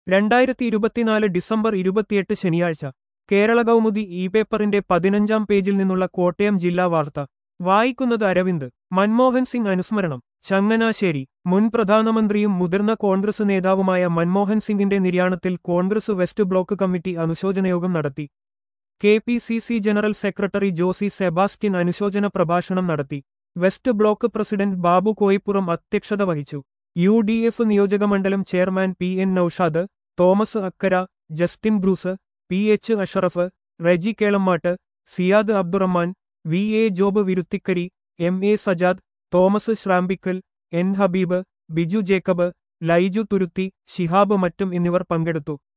രണ്ടായിരത്തി ഇരുപത്തിനാല് ഡിസംബർ ഇരുപത്തിയെട്ട് ശനിയാഴ്ച കേരള കൗമുദി ഇ പേപ്പറിന്റെ പതിനഞ്ചാം പേജിൽ നിന്നുള്ള കോട്ടയം ജില്ലാ വാർത്ത വായിക്കുന്നത് അരവിന്ദ് മൻമോഹൻ സിംഗ് അനുസ്മരണം ചങ്ങനാശ്ശേരി മുൻ പ്രധാനമന്ത്രിയും മുതിർന്ന കോൺഗ്രസ് നേതാവുമായ മൻമോഹൻ സിംഗിന്റെ നിര്യാണത്തിൽ കോൺഗ്രസ് വെസ്റ്റ് ബ്ലോക്ക് കമ്മിറ്റി അനുശോചനയോഗം നടത്തി K P C C general secretary Josy Sebastian അനുശോചന പ്രഭാഷണം നടത്തി west block president Babu Koippuram അധ്യക്ഷത വഹിച്ചു യു ഡി എഫ് നിയോജകമണ്ഡലം chairman P N Noushad Thomas Akkara Justin Bruce P H Asharaf Reji Kelammattu Siyad Abdurahman V A Job Viruthikkari M A Sajad Thomas Srampickal N Habeeb Biju Jacob Laiju Thuruthi Shihab മറ്റും എന്നിവർ പങ്കെടുത്തു